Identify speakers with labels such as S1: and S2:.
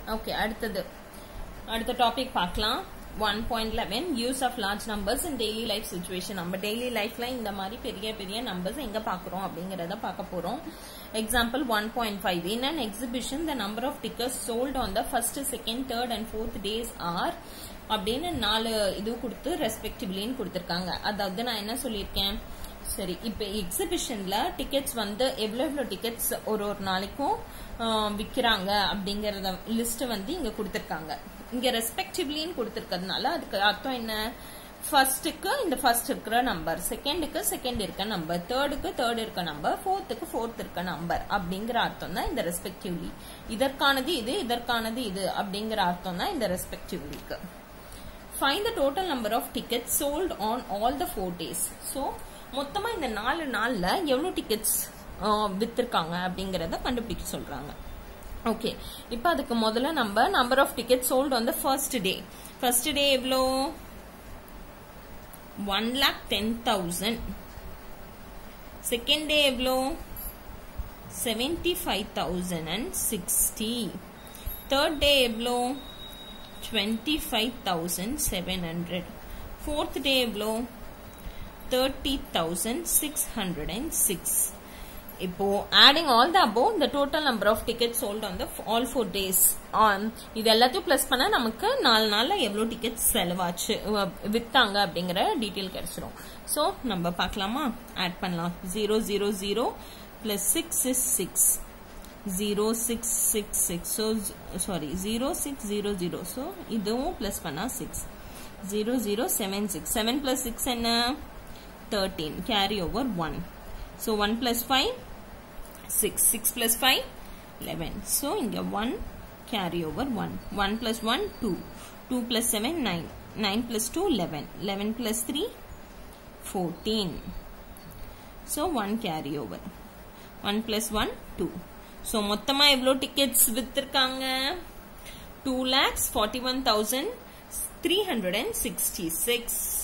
S1: Okay அடுத்தது அடுத்த topic பார்க்கலாம் one point eleven use of large numbers in daily life situation நம்ம daily லைஃப்ல இந்த மாதிரி பெரிய பெரிய நம்பர்ஸ் எங்க பாக்குறோம் அப்படிங்கறத பார்க்க போறோம் example one point five in an exhibition the number of tickets sold on the first second third and fourth days are அப்படின்னு நாலு இது கொடுத்து ரெஸ்பெக்டிவ்லின்னு கொடுத்துருக்காங்க அதாவது நான் என்ன சொல்லியிருக்கேன் சரி இப்போ எக்ஸிபிஷன்ல டிக்கெட்ஸ் வந்து எவ்வளோ எவ்வளோ டிக்கெட்ஸ் ஒரு ஒரு நாளைக்கும் விற்கிறாங்க அப்படிங்கறத லிஸ்ட் வந்து இங்க கொடுத்துருக்காங்க இங்க ரெஸ்பெக்டிவ்லின்னு கொடுத்துருக்கிறதுனால அதுக்கு அர்த்தம் என்ன ஃபர்ஸ்ட்டுக்கு இந்த ஃபர்ஸ்ட் இருக்கிற நம்பர் செகண்டுக்கு செகண்ட் இருக்க நம்பர் தேர்டுக்கு தேர்ட் இருக்க நம்பர் ஃபோர்த்துக்கு ஃபோர்த் இருக்க நம்பர் அப்படிங்கிற அர்த்தம் தான் இந்த ரெஸ்பெக்டிவ்லி இதற்கானது இது இதற்கானது இது அப்படிங்கிற அர்த்தம் தான் இந்த ரெஸ்பெக்டிவ்லிக்கு find the total number of ticket sold on all the four days so மொத்தமா இந்த நாலு நாள்ல எவ்வளவு டிக்கெட்ஸ் வித்திருக்காங்க அப்படிங்கறத கண்டுபிடிக்க சொல்றாங்க ஓகே இப்போ அதுக்கு முதல்ல நம்ம number of ticket sold on the first day first day எவ்வளோ one lakh ten thousand second day எவ்வளோ seventy five thousand and sixty third day எவ்வளோ twenty five thousand seven hundred fourth day எவ்வளோ thirty thousand six hundred and six இப்போ adding all the above the total number of tickets sold on the all four days on இது எல்லாத்தையும் plus பண்ணா நமக்கு நாலு நாள்ல எவ்வளவு டிக்கெட்ஸ் செலவாச்சு வித்தாங்க அப்படிங்கிற டீட்டெயில் கிடைச்சிரும் ஸோ நம்ம பார்க்கலாமா ஆட் பண்ணலாம் zero zero zero plus six is six zero six six six so sorry zero six zero zero so இதுவும் பிளஸ் பண்ணா six zero zero seven six seven plus six என்ன thirteen carry over one So 1 plus 5, 6. 6 plus 5, 11. So இங்க 1 carry over 1. 1 plus 1, 2. 2 plus 7, 9. 9 plus 2, 11. 11 plus 3, 14. So 1 carry over. 1 plus 1, 2. So மொத்தமா எவ்வளோ tickets வித்திருக்காங்க 2 lakhs 41,366